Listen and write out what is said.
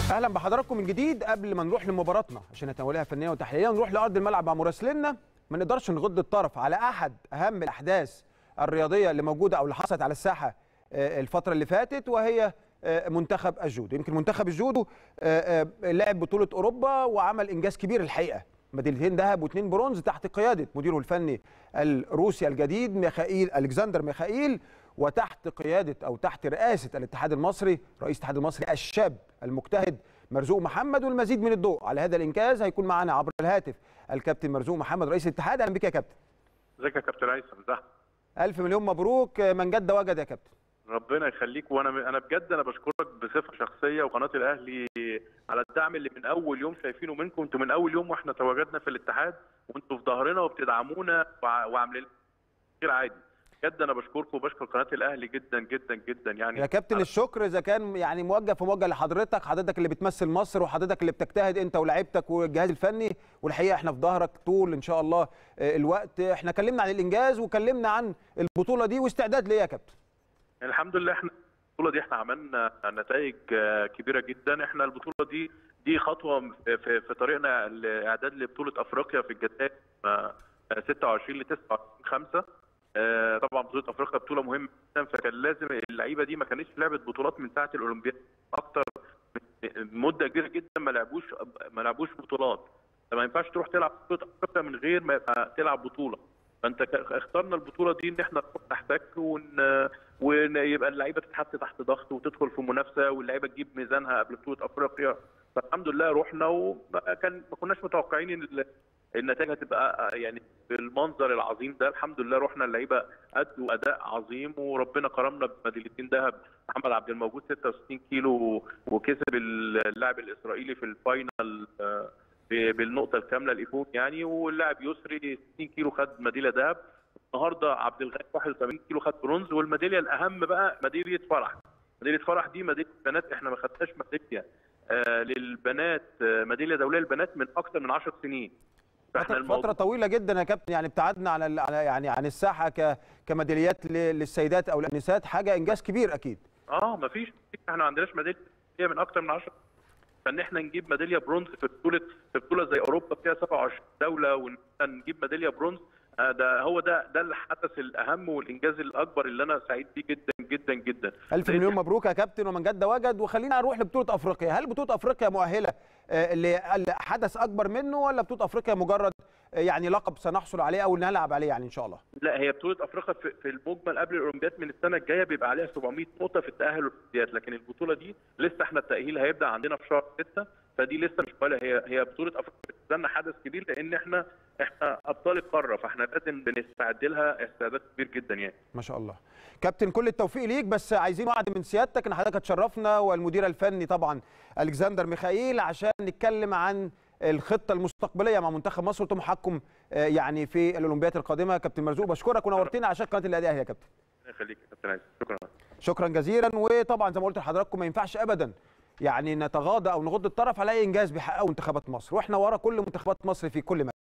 اهلا بحضراتكم من جديد قبل ما نروح لمباراتنا عشان نتناولها فنيا وتحليليا ونروح لارض الملعب مع مراسلنا ما نقدرش نغض الطرف على احد اهم الاحداث الرياضيه اللي موجوده او اللي حصلت على الساحه آه، الفتره اللي فاتت وهي آه، منتخب الجودو يمكن منتخب الجودو آه، آه، لعب بطوله اوروبا وعمل انجاز كبير الحقيقه ميداليتين ذهب واثنين برونز تحت قياده مديره الفني الروسي الجديد ميخائيل الكسندر ميخائيل وتحت قياده او تحت رئاسه الاتحاد المصري رئيس الاتحاد المصري الشاب المجتهد مرزوق محمد والمزيد من الضوء على هذا الانجاز هيكون معنا عبر الهاتف الكابتن مرزوق محمد رئيس الاتحاد اهلا بك يا كابتن ازيك يا كابتن هيثم ده الف مليون مبروك من جد وجد يا كابتن ربنا يخليك وانا انا بجد انا بشكرك بصفه شخصيه وقناه الاهلي على الدعم اللي من اول يوم شايفينه منكم انتوا من اول يوم واحنا تواجدنا في الاتحاد وانتوا في ظهرنا وبتدعمونا وع- وعاملين غير عادي بجد انا بشكركم وبشكر قناه الاهلي جدا جدا جدا يعني يا كابتن على- الشكر اذا كان يعني موجه فموجه لحضرتك حضرتك اللي بتمثل مصر وحضرتك اللي بتجتهد انت ولاعيبتك والجهاز الفني والحقيقه احنا في ظهرك طول ان شاء الله آه، الوقت احنا اتكلمنا عن الانجاز وكلمنا عن البطوله دي واستعداد ليه يا كابتن الحمد لله احنا البطوله دي احنا عملنا نتائج آه، كبيره جدا احنا البطوله دي دي خطوه في, في, في طريقنا الاعداد لبطوله افريقيا في الجزائر آه، 26 ل 29 5 آه، طبعا بطوله افريقيا بطوله مهمه جدا فكان لازم اللعيبه دي ما كانتش لعبت بطولات من ساعه الاولمبياد اكتر من مده كبيره جدا ما لعبوش ما لعبوش بطولات ما ينفعش تروح تلعب بطوله افريقيا من غير ما يبقى تلعب بطوله فانت ك- اخترنا البطوله دي ان احنا نروح نحتك ون... ويبقى اللعيبه تتحط تحت ضغط وتدخل في منافسه واللعيبه تجيب ميزانها قبل بطوله افريقيا فالحمد لله رحنا وكان ما كناش متوقعين ان ال- النتائج هتبقى يعني بالمنظر العظيم ده الحمد لله رحنا اللعيبه ادوا اداء عظيم وربنا كرمنا بميداليتين ذهب محمد عبد الموجود 66 كيلو وكسب اللاعب الاسرائيلي في الفاينل آه، ب- بالنقطه الكامله الايفون يعني واللاعب يسري 60 كيلو خد ميداليه ذهب النهارده عبد الغني 81 كيلو خد برونز والميداليه الاهم بقى ميداليه فرح ميداليه فرح دي ميداليه بنات احنا ما خدناش ميداليه آه للبنات آه ميداليه دوليه للبنات من اكثر من 10 سنين فاحنا فترة, الموضوع فترة طويلة جدا يا كابتن يعني ابتعدنا عن ال- على يعني عن الساحة ك كميداليات ل- للسيدات او الانسات حاجة انجاز كبير اكيد اه مفيش احنا ما عندناش ميداليه من اكتر من 10 فان احنا نجيب ميداليه برونز في بطوله في بطوله زي اوروبا فيها 27 دوله وان إحنا نجيب ميداليه برونز آه، ده هو ده ده الحدث الاهم والانجاز الاكبر اللي انا سعيد بيه جدا جدا جدا ألف لأن مليون مبروك يا كابتن ومن جد وجد وخلينا نروح لبطولة أفريقيا هل بطولة أفريقيا مؤهلة آه، لحدث أكبر منه ولا بطولة أفريقيا مجرد آه، يعني لقب سنحصل عليه أو نلعب عليه يعني إن شاء الله لا هي بطولة افريقيا في في المجمل قبل الاولمبياد من السنة الجاية بيبقى عليها 700 نقطة في التأهل للاولمبياد لكن البطولة دي لسه احنا التأهيل هيبدأ عندنا في شهر 6 فدي لسه مش مؤهلة هي هي بطولة افريقيا بالنسبة لنا حدث كبير لان احنا احنا ابطال القارة فاحنا لازم بنستعد لها استعداد كبير جدا يعني ما شاء الله كابتن كل التوفيق ليك بس عايزين وعد من سيادتك ان حضرتك هتشرفنا والمدير الفني طبعا الكسندر ميخائيل عشان نتكلم عن الخطه المستقبليه مع منتخب مصر وطموحاتكم آه، يعني في الاولمبياد القادمه كابتن مرزوق بشكرك ونورتنا عشان قناه الاهلي يا كابتن ربنا يخليك يا كابتن عايز شكرا شكرا جزيلا وطبعا زي ما قلت لحضراتكم ما ينفعش ابدا يعني نتغاضى او نغض الطرف على اي انجاز بيحققه منتخبات مصر واحنا ورا كل منتخبات مصر في كل مكان